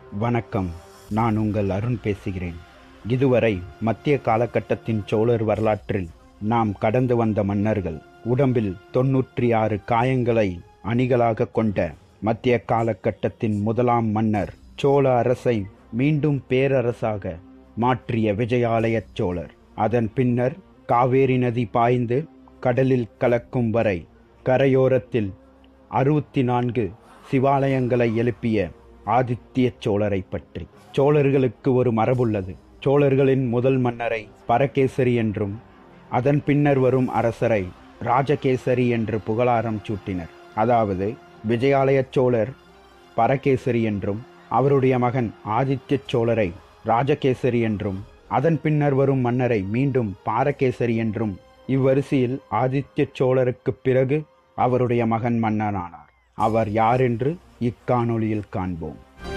வணக்கம் நான் உங்கள் அருண் பேசுகிறேன் இதுவரை மத்திய காலகட்டத்தின் சோழர் வரலாற்றில் நாம் கடந்து வந்த மன்னர்கள் உடம்பில் தொன்னூற்றி ஆறு காயங்களை அணிகளாக கொண்ட மத்திய காலகட்டத்தின் முதலாம் மன்னர் சோழ அரசை மீண்டும் பேரரசாக மாற்றிய விஜயாலய சோழர் அதன் பின்னர் காவேரி நதி பாய்ந்து கடலில் கலக்கும் வரை கரையோரத்தில் அறுபத்தி நான்கு சிவாலயங்களை எழுப்பிய ஆதித்ய சோழரை பற்றி சோழர்களுக்கு ஒரு மரபுள்ளது சோழர்களின் முதல் மன்னரை பரகேசரி என்றும் அதன் பின்னர் வரும் அரசரை ராஜகேசரி என்று புகழாரம் சூட்டினர் அதாவது விஜயாலய சோழர் பரகேசரி என்றும் அவருடைய மகன் ஆதித்ய சோழரை ராஜகேசரி என்றும் அதன் பின்னர் வரும் மன்னரை மீண்டும் பாரகேசரி என்றும் இவ்வரிசையில் ஆதித்ய சோழருக்குப் பிறகு அவருடைய மகன் மன்னனானார் அவர் யாரென்று இக்காணொளியில் காண்போம்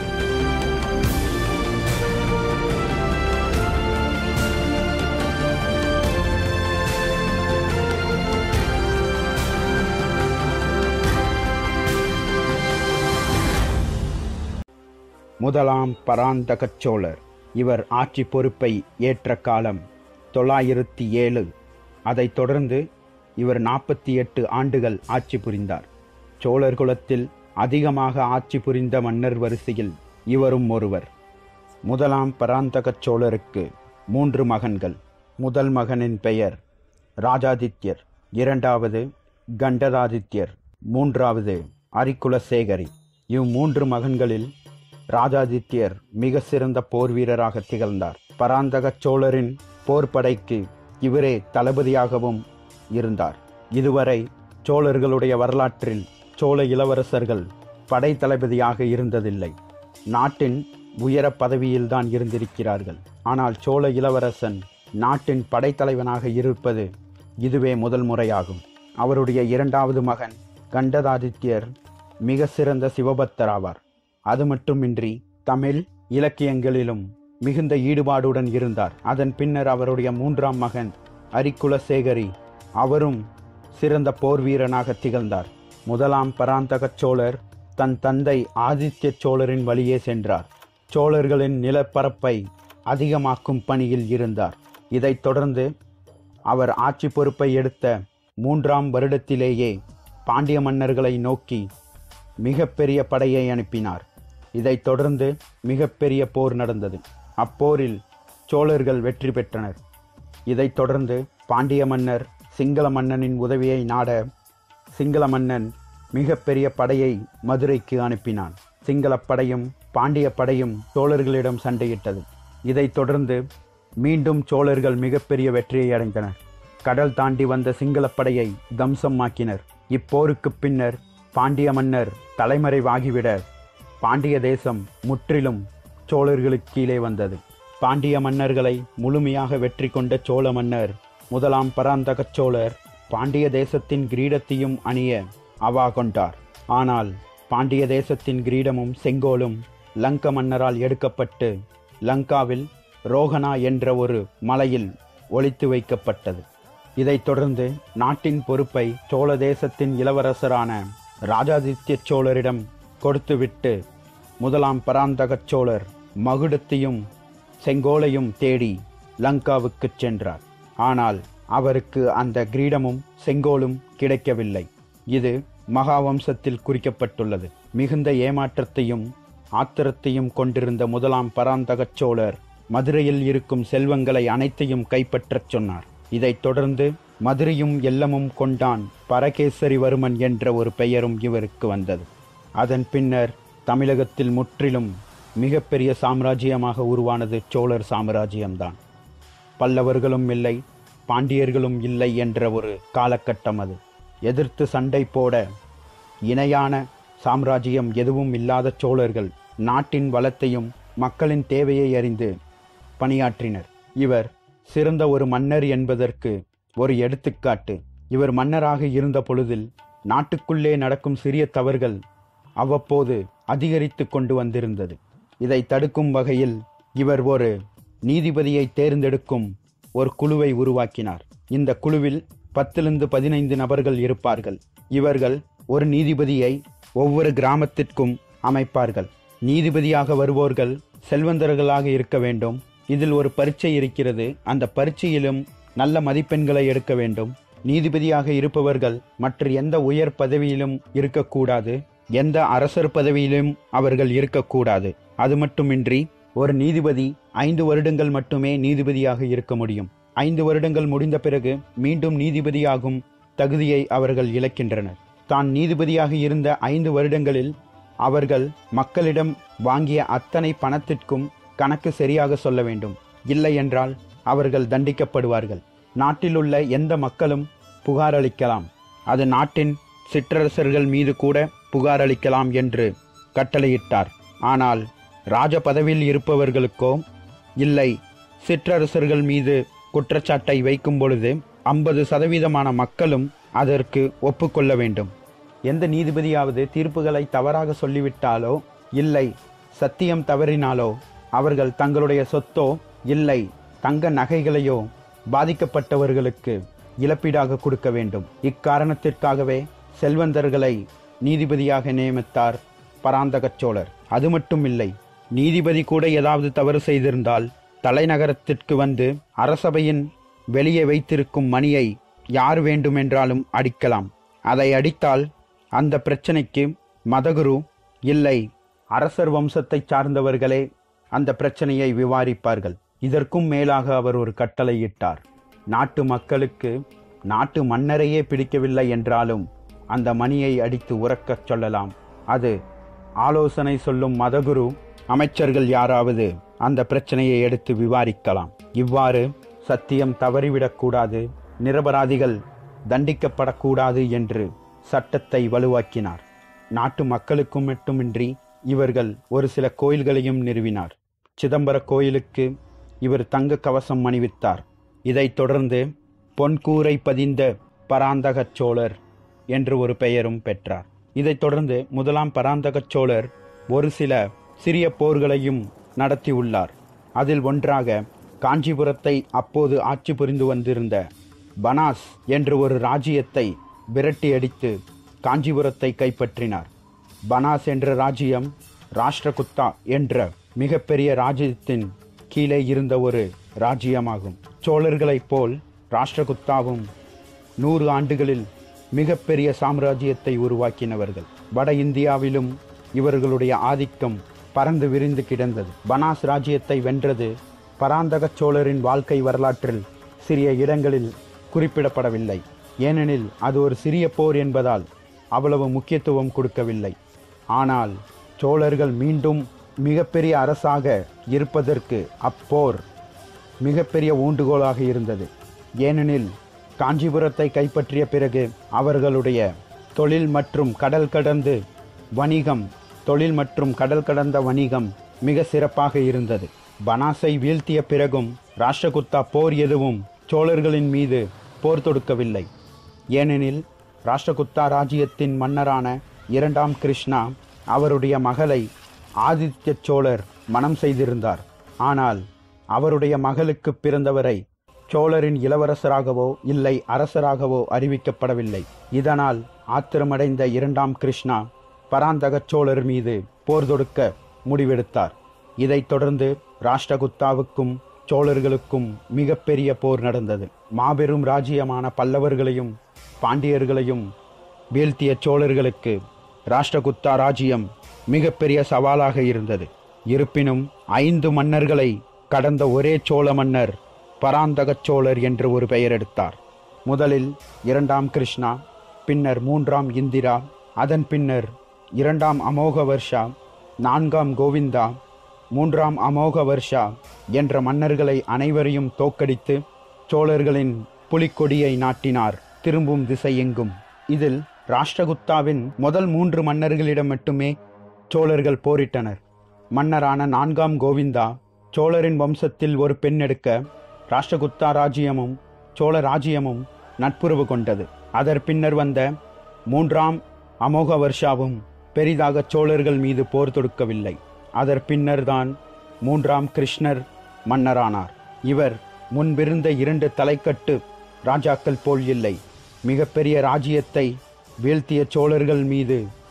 முதலாம் பராந்தகச் சோழர் இவர் ஆட்சி பொறுப்பை ஏற்ற காலம் தொள்ளாயிரத்தி ஏழு அதைத் தொடர்ந்து இவர் நாற்பத்தி எட்டு ஆண்டுகள் ஆட்சி புரிந்தார் சோழர் குலத்தில் அதிகமாக ஆட்சி புரிந்த மன்னர் வரிசையில் இவரும் ஒருவர் முதலாம் பராந்தகச் சோழருக்கு மூன்று மகன்கள் முதல் மகனின் பெயர் ராஜாதித்யர் இரண்டாவது கண்டராதித்யர் மூன்றாவது அரிகுலசேகரி இவ் மூன்று மகன்களில் ராஜாதித்யர் மிக சிறந்த போர் வீரராக திகழ்ந்தார் பராந்தக சோழரின் போர்ப்படைக்கு இவரே தளபதியாகவும் இருந்தார் இதுவரை சோழர்களுடைய வரலாற்றில் சோழ இளவரசர்கள் படை தளபதியாக இருந்ததில்லை நாட்டின் உயர பதவியில்தான் இருந்திருக்கிறார்கள் ஆனால் சோழ இளவரசன் நாட்டின் படைத்தலைவனாக இருப்பது இதுவே முதல் முறையாகும் அவருடைய இரண்டாவது மகன் கண்டதாதித்யர் மிக சிறந்த சிவபக்தர் ஆவார் அது மட்டுமின்றி தமிழ் இலக்கியங்களிலும் மிகுந்த ஈடுபாடுடன் இருந்தார் அதன் பின்னர் அவருடைய மூன்றாம் மகன் அரிகுலசேகரி அவரும் சிறந்த போர் வீரனாக திகழ்ந்தார் முதலாம் பராந்தக சோழர் தன் தந்தை ஆதித்ய சோழரின் வழியே சென்றார் சோழர்களின் நிலப்பரப்பை அதிகமாக்கும் பணியில் இருந்தார் இதைத் தொடர்ந்து அவர் ஆட்சி பொறுப்பை எடுத்த மூன்றாம் வருடத்திலேயே பாண்டிய மன்னர்களை நோக்கி மிகப்பெரிய படையை அனுப்பினார் இதைத் தொடர்ந்து மிகப்பெரிய போர் நடந்தது அப்போரில் சோழர்கள் வெற்றி பெற்றனர் இதைத் தொடர்ந்து பாண்டிய மன்னர் சிங்கள மன்னனின் உதவியை நாட சிங்கள மன்னன் மிகப்பெரிய படையை மதுரைக்கு அனுப்பினான் சிங்களப் படையும் பாண்டிய படையும் சோழர்களிடம் சண்டையிட்டது இதைத் தொடர்ந்து மீண்டும் சோழர்கள் மிகப்பெரிய வெற்றியை அடைந்தனர் கடல் தாண்டி வந்த சிங்களப் படையை தம்சமாக்கினர் இப்போருக்குப் பின்னர் பாண்டிய மன்னர் தலைமறைவாகிவிட பாண்டிய தேசம் முற்றிலும் சோழர்களுக்கு கீழே வந்தது பாண்டிய மன்னர்களை முழுமையாக வெற்றி கொண்ட சோழ மன்னர் முதலாம் பராந்தகச் சோழர் பாண்டிய தேசத்தின் கிரீடத்தையும் அணிய அவா கொண்டார் ஆனால் பாண்டிய தேசத்தின் கிரீடமும் செங்கோலும் லங்க மன்னரால் எடுக்கப்பட்டு லங்காவில் ரோகனா என்ற ஒரு மலையில் ஒளித்து வைக்கப்பட்டது இதைத் தொடர்ந்து நாட்டின் பொறுப்பை சோழ தேசத்தின் இளவரசரான ராஜாதித்ய சோழரிடம் கொடுத்துவிட்டு முதலாம் பராந்தகச் சோழர் மகுடத்தையும் செங்கோலையும் தேடி லங்காவுக்குச் சென்றார் ஆனால் அவருக்கு அந்த கிரீடமும் செங்கோலும் கிடைக்கவில்லை இது மகாவம்சத்தில் குறிக்கப்பட்டுள்ளது மிகுந்த ஏமாற்றத்தையும் ஆத்திரத்தையும் கொண்டிருந்த முதலாம் பராந்தகச் சோழர் மதுரையில் இருக்கும் செல்வங்களை அனைத்தையும் கைப்பற்றச் சொன்னார் இதைத் தொடர்ந்து மதுரையும் எல்லமும் கொண்டான் பரகேசரிவர்மன் என்ற ஒரு பெயரும் இவருக்கு வந்தது அதன் பின்னர் தமிழகத்தில் முற்றிலும் மிகப்பெரிய சாம்ராஜ்யமாக உருவானது சோழர் சாம்ராஜ்யம்தான் பல்லவர்களும் இல்லை பாண்டியர்களும் இல்லை என்ற ஒரு காலகட்டம் அது எதிர்த்து சண்டை போட இணையான சாம்ராஜ்யம் எதுவும் இல்லாத சோழர்கள் நாட்டின் வளத்தையும் மக்களின் தேவையை அறிந்து பணியாற்றினர் இவர் சிறந்த ஒரு மன்னர் என்பதற்கு ஒரு எடுத்துக்காட்டு இவர் மன்னராக இருந்த பொழுதில் நாட்டுக்குள்ளே நடக்கும் சிறிய தவறுகள் அவ்வப்போது அதிகரித்து கொண்டு வந்திருந்தது இதை தடுக்கும் வகையில் இவர் ஒரு நீதிபதியை தேர்ந்தெடுக்கும் ஒரு குழுவை உருவாக்கினார் இந்த குழுவில் பத்திலிருந்து பதினைந்து நபர்கள் இருப்பார்கள் இவர்கள் ஒரு நீதிபதியை ஒவ்வொரு கிராமத்திற்கும் அமைப்பார்கள் நீதிபதியாக வருவோர்கள் செல்வந்தர்களாக இருக்க வேண்டும் இதில் ஒரு பரீட்சை இருக்கிறது அந்த பரீட்சையிலும் நல்ல மதிப்பெண்களை எடுக்க வேண்டும் நீதிபதியாக இருப்பவர்கள் மற்ற எந்த உயர் பதவியிலும் இருக்கக்கூடாது எந்த அரசர் பதவியிலும் அவர்கள் இருக்கக்கூடாது அது மட்டுமின்றி ஒரு நீதிபதி ஐந்து வருடங்கள் மட்டுமே நீதிபதியாக இருக்க முடியும் ஐந்து வருடங்கள் முடிந்த பிறகு மீண்டும் நீதிபதியாகும் தகுதியை அவர்கள் இழக்கின்றனர் தான் நீதிபதியாக இருந்த ஐந்து வருடங்களில் அவர்கள் மக்களிடம் வாங்கிய அத்தனை பணத்திற்கும் கணக்கு சரியாக சொல்ல வேண்டும் இல்லை என்றால் அவர்கள் தண்டிக்கப்படுவார்கள் நாட்டிலுள்ள எந்த மக்களும் புகார் அளிக்கலாம் அது நாட்டின் சிற்றரசர்கள் மீது கூட புகார் அளிக்கலாம் என்று கட்டளையிட்டார் ஆனால் ராஜ பதவியில் இருப்பவர்களுக்கோ இல்லை சிற்றரசர்கள் மீது குற்றச்சாட்டை வைக்கும் பொழுது ஐம்பது சதவீதமான மக்களும் அதற்கு ஒப்புக்கொள்ள வேண்டும் எந்த நீதிபதியாவது தீர்ப்புகளை தவறாக சொல்லிவிட்டாலோ இல்லை சத்தியம் தவறினாலோ அவர்கள் தங்களுடைய சொத்தோ இல்லை தங்க நகைகளையோ பாதிக்கப்பட்டவர்களுக்கு இழப்பீடாக கொடுக்க வேண்டும் இக்காரணத்திற்காகவே செல்வந்தர்களை நீதிபதியாக நியமித்தார் பராந்தகச் சோழர் அது மட்டும் இல்லை நீதிபதி கூட ஏதாவது தவறு செய்திருந்தால் தலைநகரத்திற்கு வந்து அரசபையின் வெளியே வைத்திருக்கும் மணியை யார் வேண்டுமென்றாலும் அடிக்கலாம் அதை அடித்தால் அந்த பிரச்சனைக்கு மதகுரு இல்லை அரசர் வம்சத்தை சார்ந்தவர்களே அந்த பிரச்சனையை விவாரிப்பார்கள் இதற்கும் மேலாக அவர் ஒரு கட்டளையிட்டார் நாட்டு மக்களுக்கு நாட்டு மன்னரையே பிடிக்கவில்லை என்றாலும் அந்த மணியை அடித்து உறக்கச் சொல்லலாம் அது ஆலோசனை சொல்லும் மதகுரு அமைச்சர்கள் யாராவது அந்த பிரச்சனையை எடுத்து விவாரிக்கலாம் இவ்வாறு சத்தியம் தவறிவிடக்கூடாது நிரபராதிகள் தண்டிக்கப்படக்கூடாது என்று சட்டத்தை வலுவாக்கினார் நாட்டு மக்களுக்கும் மட்டுமின்றி இவர்கள் ஒரு சில கோயில்களையும் நிறுவினார் சிதம்பர கோயிலுக்கு இவர் தங்க கவசம் அணிவித்தார் இதைத் தொடர்ந்து பொன்கூரை பதிந்த பராந்தகச் சோழர் என்று ஒரு பெயரும் பெற்றார் இதைத் தொடர்ந்து முதலாம் பராந்தகச் சோழர் ஒரு சில சிறிய போர்களையும் நடத்தியுள்ளார் அதில் ஒன்றாக காஞ்சிபுரத்தை அப்போது ஆட்சி புரிந்து வந்திருந்த பனாஸ் என்ற ஒரு ராஜ்யத்தை விரட்டி அடித்து காஞ்சிபுரத்தை கைப்பற்றினார் பனாஸ் என்ற ராஜ்யம் ராஷ்டிரகுத்தா என்ற மிகப்பெரிய ராஜ்யத்தின் கீழே இருந்த ஒரு ராஜ்யமாகும் சோழர்களைப் போல் ராஷ்டிரகுத்தாவும் நூறு ஆண்டுகளில் மிகப்பெரிய சாம்ராஜ்யத்தை உருவாக்கினவர்கள் வட இந்தியாவிலும் இவர்களுடைய ஆதிக்கம் பறந்து விரிந்து கிடந்தது பனாஸ் ராஜ்யத்தை வென்றது பராந்தக சோழரின் வாழ்க்கை வரலாற்றில் சிறிய இடங்களில் குறிப்பிடப்படவில்லை ஏனெனில் அது ஒரு சிறிய போர் என்பதால் அவ்வளவு முக்கியத்துவம் கொடுக்கவில்லை ஆனால் சோழர்கள் மீண்டும் மிகப்பெரிய அரசாக இருப்பதற்கு அப்போர் மிகப்பெரிய ஊண்டுகோலாக இருந்தது ஏனெனில் காஞ்சிபுரத்தை கைப்பற்றிய பிறகு அவர்களுடைய தொழில் மற்றும் கடல் கடந்து வணிகம் தொழில் மற்றும் கடல் கடந்த வணிகம் மிக சிறப்பாக இருந்தது பனாஸை வீழ்த்திய பிறகும் ராஷ்டிரகுத்தா போர் எதுவும் சோழர்களின் மீது போர் தொடுக்கவில்லை ஏனெனில் ராஷ்டிரகுத்தா ராஜ்யத்தின் மன்னரான இரண்டாம் கிருஷ்ணா அவருடைய மகளை ஆதித்ய சோழர் மனம் செய்திருந்தார் ஆனால் அவருடைய மகளுக்கு பிறந்தவரை சோழரின் இளவரசராகவோ இல்லை அரசராகவோ அறிவிக்கப்படவில்லை இதனால் ஆத்திரமடைந்த இரண்டாம் கிருஷ்ணா பராந்தக சோழர் மீது போர் தொடுக்க முடிவெடுத்தார் இதைத் தொடர்ந்து ராஷ்டிரகுத்தாவுக்கும் சோழர்களுக்கும் மிகப்பெரிய போர் நடந்தது மாபெரும் ராஜ்யமான பல்லவர்களையும் பாண்டியர்களையும் வீழ்த்திய சோழர்களுக்கு ராஷ்டிரகுத்தா ராஜ்யம் மிகப்பெரிய சவாலாக இருந்தது இருப்பினும் ஐந்து மன்னர்களை கடந்த ஒரே சோழ மன்னர் பராந்தகச் சோழர் என்று ஒரு பெயர் எடுத்தார் முதலில் இரண்டாம் கிருஷ்ணா பின்னர் மூன்றாம் இந்திரா அதன் பின்னர் இரண்டாம் அமோக வர்ஷா நான்காம் கோவிந்தா மூன்றாம் அமோக வர்ஷா என்ற மன்னர்களை அனைவரையும் தோக்கடித்து சோழர்களின் புலிக்கொடியை நாட்டினார் திரும்பும் திசையெங்கும் இதில் ராஷ்டிரகுத்தாவின் முதல் மூன்று மன்னர்களிடம் மட்டுமே சோழர்கள் போரிட்டனர் மன்னரான நான்காம் கோவிந்தா சோழரின் வம்சத்தில் ஒரு பெண் எடுக்க ராஷ்டிரகுத்தா ராஜ்யமும் சோழ ராஜ்யமும் நட்புறவு கொண்டது அதற் பின்னர் வந்த மூன்றாம் அமோக வர்ஷாவும் பெரிதாக சோழர்கள் மீது போர் தொடுக்கவில்லை அதற் பின்னர்தான் மூன்றாம் கிருஷ்ணர் மன்னரானார் இவர் முன்பிருந்த இரண்டு தலைக்கட்டு ராஜாக்கள் போல் இல்லை மிகப்பெரிய ராஜ்யத்தை வீழ்த்திய சோழர்கள் மீது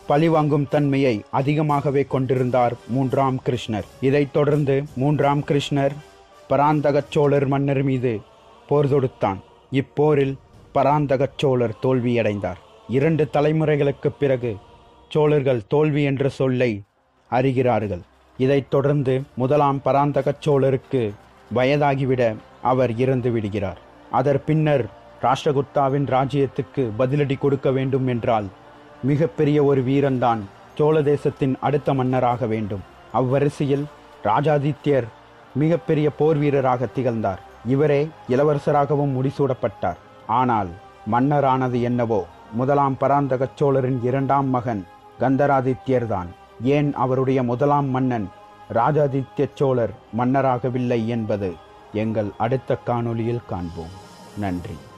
பழிவாங்கும் தன்மையை அதிகமாகவே கொண்டிருந்தார் மூன்றாம் கிருஷ்ணர் இதைத் தொடர்ந்து மூன்றாம் கிருஷ்ணர் பராந்தகச் சோழர் மன்னர் மீது போர் தொடுத்தான் இப்போரில் பராந்தகச் சோழர் தோல்வியடைந்தார் இரண்டு தலைமுறைகளுக்குப் பிறகு சோழர்கள் தோல்வி என்ற சொல்லை அறிகிறார்கள் இதைத் தொடர்ந்து முதலாம் பராந்தகச் சோழருக்கு வயதாகிவிட அவர் இறந்து விடுகிறார் அதற் பின்னர் ராஷ்டிரகுப்தாவின் ராஜ்யத்துக்கு பதிலடி கொடுக்க வேண்டும் என்றால் மிகப்பெரிய ஒரு வீரன்தான் சோழ தேசத்தின் அடுத்த மன்னராக வேண்டும் அவ்வரிசையில் ராஜாதித்யர் மிகப்பெரிய போர் வீரராக திகழ்ந்தார் இவரே இளவரசராகவும் முடிசூடப்பட்டார் ஆனால் மன்னரானது என்னவோ முதலாம் பராந்தகச் சோழரின் இரண்டாம் மகன் கந்தராதித்யர்தான் ஏன் அவருடைய முதலாம் மன்னன் ராஜாதித்ய சோழர் மன்னராகவில்லை என்பது எங்கள் அடுத்த காணொளியில் காண்போம் நன்றி